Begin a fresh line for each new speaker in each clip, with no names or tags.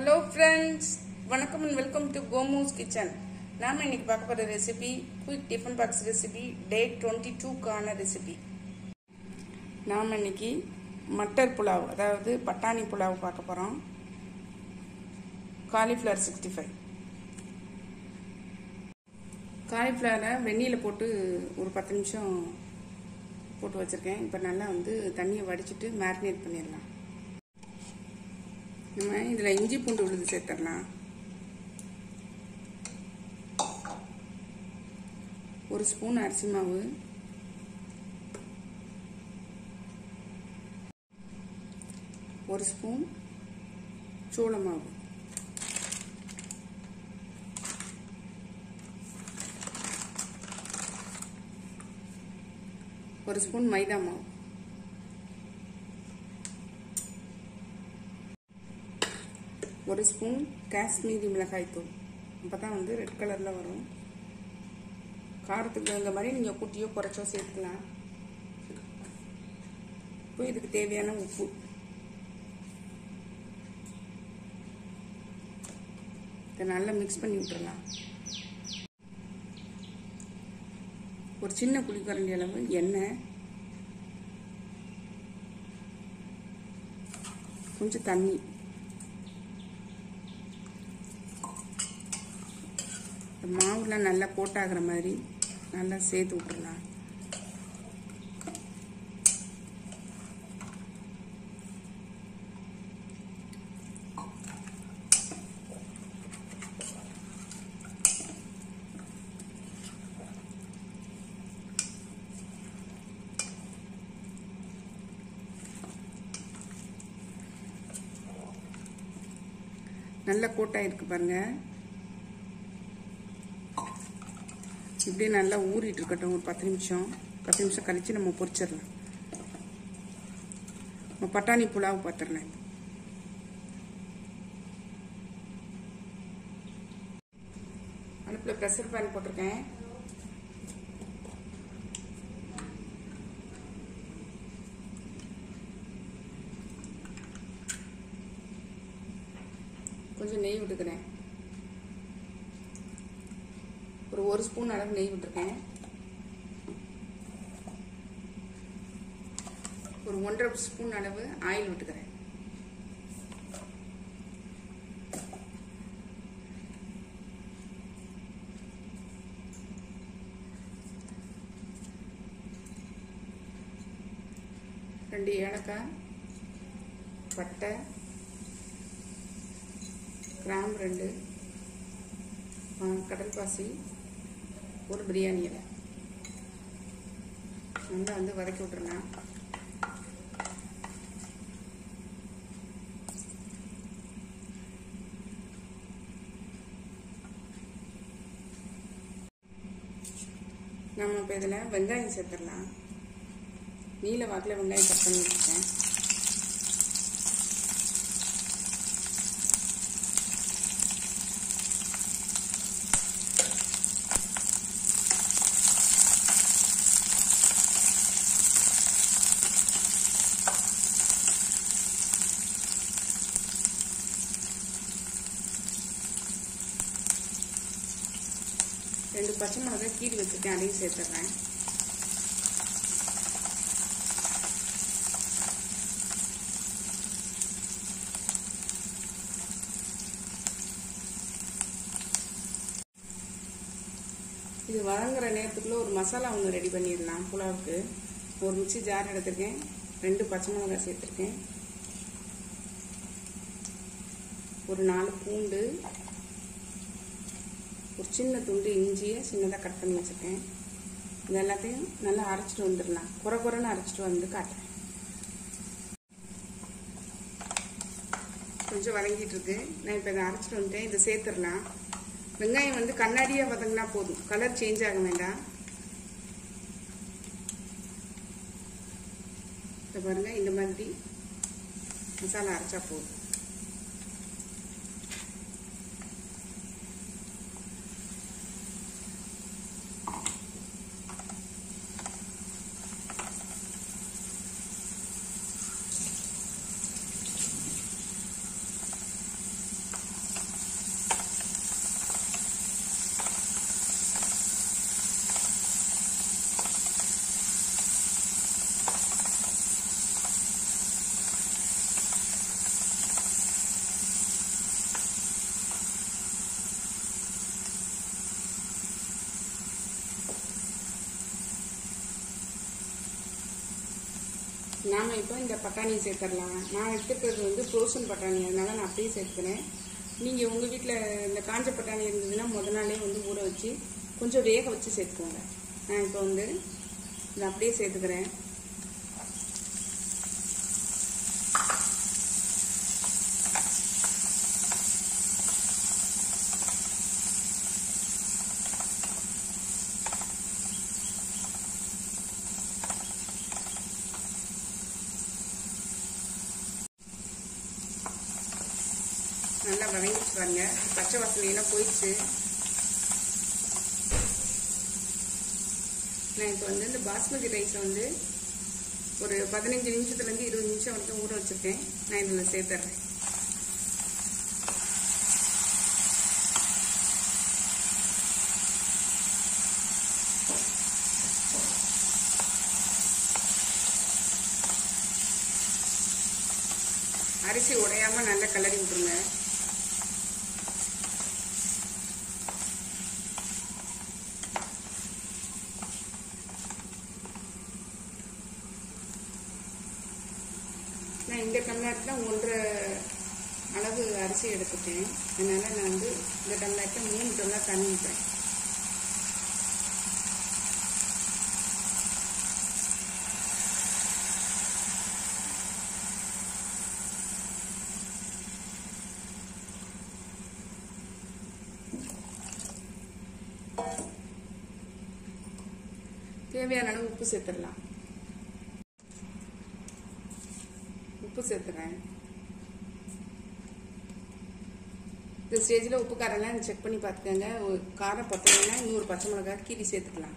hello friends வணக்கம் and welcome to கோமூஸ் kitchen நாம இன்னைக்கு பார்க்க போகிற recipe quick tiffin box recipe day twenty டூக்கான ரெசிபி நாம் இன்னைக்கு மட்டர் புலாவ் அதாவது பட்டாணி புலாவ் பார்க்க போகிறோம் காலிஃப்ளவர் சிக்ஸ்டி ஃபைவ் காலிஃப்ளவரை வெந்நீரில் போட்டு ஒரு பத்து நிமிஷம் போட்டு வச்சுருக்கேன் இப்போ நல்லா வந்து தண்ணியை வடிச்சிட்டு மேரினேட் பண்ணிடலாம் நம்ம இதில் இஞ்சி பூண்டு விழுது சேர்த்துடலாம் ஒரு ஸ்பூன் அரிசி மாவு ஒரு ஸ்பூன் சோள மாவு ஒரு ஸ்பூன் மைதா மாவு ஒரு ஸ்பூன் காஷ்மீரி மிளகாய் தூள் அப்போ தான் வந்து ரெட் கலரில் வரும் காரத்துக்கு தகுந்த மாதிரி நீங்கள் கூட்டியோ குறைச்சோ சேர்த்துக்கலாம் இப்போ இதுக்கு தேவையான உப்பு இதை நல்லா மிக்ஸ் பண்ணி விட்டுறலாம் ஒரு சின்ன புளிக்கரண்டி அளவு எண்ணெய் கொஞ்சம் தண்ணி மாவுலாம் நல்லா போட்டாகிற மாதிரி நல்லா சேர்த்து விட்டுறலாம் நல்ல கோட்டாக இருக்கு பாருங்க இப்படியே நல்லா ஊறிட்டு இருக்கட்டும் ஒரு பத்து நிமிஷம் பத்து நிமிஷம் கழிச்சு நம்ம பொரிச்சிடலாம் நம்ம பட்டாணி புலாவ் பார்த்துடலாம் அடுப்பில் ப்ரெஷர் பேன் போட்டிருக்கேன் கொஞ்சம் நெய் விட்டுக்கிறேன் ஒரு ஒரு ஸ்பூன் அளவு நெய் விட்டுருக்கேன் ஒரு ஒன்றரை ஸ்பூன் அளவு ஆயில் விட்டுக்கிறேன் ரெண்டு ஏலக்காய் பட்டை கிராம் ரெண்டு கடல் பாசி ஒரு பிரியாணி இலை நல்லா வந்து வதக்கி விட்டுருலாம் நம்ம இப்போ இதில் வெங்காயம் சேர்த்துடலாம் நீல வாக்கில் வெங்காயம் கட் பண்ணி வச்சுருக்கேன் ரெண்டு பச்சை மிளகாய் கீறி வச்சுருக்கேன் அதையும் சேர்த்துட்றேன் இது வதங்குற நேரத்துக்குள்ள ஒரு மசாலா ஒன்று ரெடி பண்ணிடலாம் புலாவுக்கு ஒரு மிக்சி ஜார் எடுத்திருக்கேன் ரெண்டு பச்சை மிளகாய் சேர்த்துருக்கேன் ஒரு நாலு பூண்டு ஒரு சின்ன துண்டு இஞ்சியை சின்னதாக கட் பண்ணி வச்சுருக்கேன் இது எல்லாத்தையும் நல்லா அரைச்சிட்டு வந்துடலாம் குறை குறைன்னு அரைச்சிட்டு வந்து காட்டுறேன் கொஞ்சம் வதங்கிட்டு இருக்கு நான் இப்போ இதை அரைச்சிட்டு வந்துட்டேன் இதை சேர்த்துடலாம் வெங்காயம் வந்து கண்ணாடியாக வதங்கினா போதும் கலர் சேஞ்ச் ஆக வேண்டாம் இப்போ பாருங்க இந்த மாதிரி மசாலா அரைச்சா போதும் நாம இப்போ இந்த பட்டாணி சேர்த்துடலாம் நான் எடுத்துக்கிறது வந்து ஃப்ரோசன் பட்டாணி அதனால நான் அப்படியே சேர்த்துக்கிறேன் நீங்கள் உங்கள் வீட்டில் இந்த காஞ்ச பட்டாணி இருந்ததுன்னா முத நாளே வந்து ஊற வச்சு கொஞ்சம் வேக வச்சு சேர்த்துக்கோங்க நான் இப்போ வந்து இதை அப்படியே சேர்த்துக்கிறேன் நல்லா வதங்கிச்சு பாருங்க பச்சை வாசனையெல்லாம் போயிடுச்சு நான் இப்போ வந்து இந்த பாஸ்மதி ரைஸை வந்து ஒரு பதினஞ்சு நிமிஷத்துலேருந்து இருபது நிமிஷம் வரைக்கும் ஊற வச்சுருக்கேன் நான் இதில் சேர்த்துட்றேன் அரிசி உடையாம நல்லா கிளறி விட்டுருங்க நான் இந்த டம்ளரத்தில் ஒன்றரை அளவு அரிசி எடுத்துட்டேன் அதனால நான் வந்து இந்த டம்ளரத்தில் மூணு டம்ளர் தண்ணி ஊற்றுறேன் தேவையான அளவு உப்பு சேர்த்துடலாம் உப்பு சேர்த்துறேன் இந்த ஸ்டேஜில் உப்பு காரெல்லாம் செக் பண்ணி பார்த்துக்கோங்க ஒரு காரம் பத்தலைன்னா இன்னொரு பச்சை மிளகாய் கீரி சேர்த்துக்கலாம்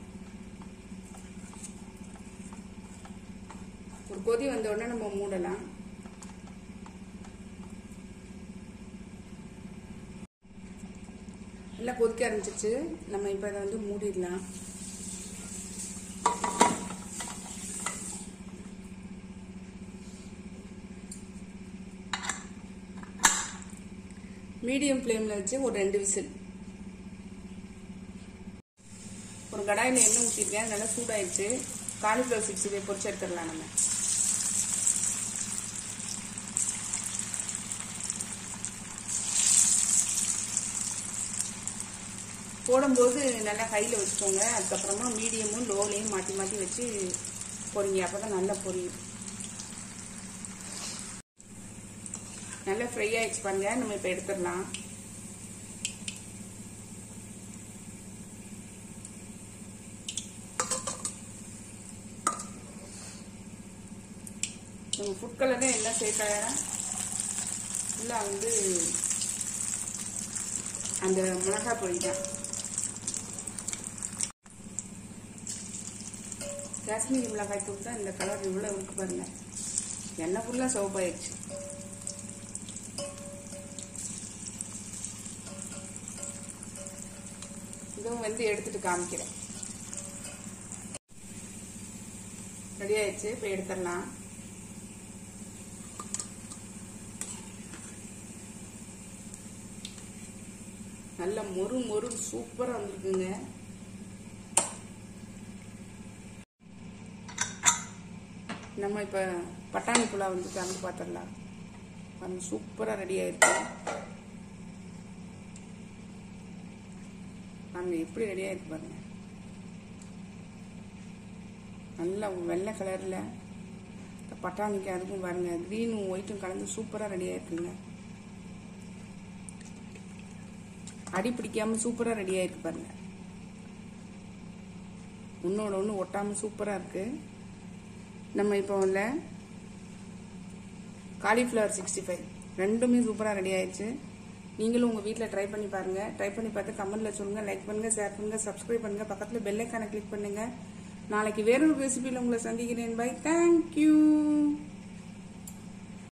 ஒரு கொதி வந்த உடனே நம்ம மூடலாம் நல்லா கொதிக்க ஆரம்பிச்சிச்சு நம்ம இப்போ அதை வந்து மூடிடலாம் மீடியம் ஃப்ளேமில் வச்சு ஒரு ரெண்டு விசில் ஒரு கடாயில் எண்ணெய் ஊற்றிருக்கேன் நல்லா சூடாயிடுச்சு காலிஃப்ளவர் சிக்ஸ்டி ஃபைவ் பொரிச்சு எடுத்துடலாம் நம்ம போடும்போது நல்லா கையில் வச்சுக்கோங்க அதுக்கப்புறமா மீடியமும் லோலையும் மாற்றி மாற்றி வச்சு பொரிங்க அப்போ தான் நல்லா பொரியும் நல்லா ஃப்ரை ஆகிடுச்சு பாருங்க நம்ம இப்போ எடுத்துடலாம் நம்ம ஃபுட் கலரே எல்லாம் சேர்க்க ஃபுல்லாக வந்து அந்த மிளகாய் பொடி தான் காஷ்மீரி மிளகாய் தூள் தான் இந்த கலர் இவ்வளோ இருக்கு பாருங்க எண்ணெய் ஃபுல்லாக சிவப்பாயிடுச்சு இதுவும் வந்து எடுத்துட்டு காமிக்கிறேன் ரெடி ஆயிடுச்சு இப்போ எடுத்துடலாம் நல்ல மொறு மொறு சூப்பரா வந்திருக்குங்க நம்ம இப்ப பட்டாணி புலா வந்து கலந்து பார்த்துடலாம் பாருங்க சூப்பரா ரெடி ஆயிருக்கு பாருங்க எப்படி ரெடி ஆயிருக்கு பாருங்க நல்ல வெள்ளை கலர்ல பட்டாணிக்கு அதுக்கும் பாருங்க க்ரீனும் ஒயிட்டும் கலந்து சூப்பரா ரெடி ஆயிருக்குங்க அடி பிடிக்காம சூப்பரா ரெடி ஆயிருக்கு பாருங்க ஒன்னோட ஒன்று ஒட்டாம சூப்பரா இருக்கு நம்ம இப்போ உள்ள காலிஃப்ளவர் சிக்ஸ்டி ஃபைவ் ரெண்டுமே சூப்பராக ரெடி ஆயிடுச்சு நீங்களும் உங்கள் வீட்டில் ட்ரை பண்ணி பாருங்கள் ட்ரை பண்ணி பார்த்து கமெண்ட்டில் சொல்லுங்கள் லைக் பண்ணுங்கள் ஷேர் பண்ணுங்கள் சப்ஸ்கிரைப் பண்ணுங்கள் பக்கத்தில் பெல் ஐக்கானை கிளிக் பண்ணுங்கள் நாளைக்கு வேறொரு ரெசிபியில் உங்களை சந்திக்கிறேன் பை தேங்க்யூ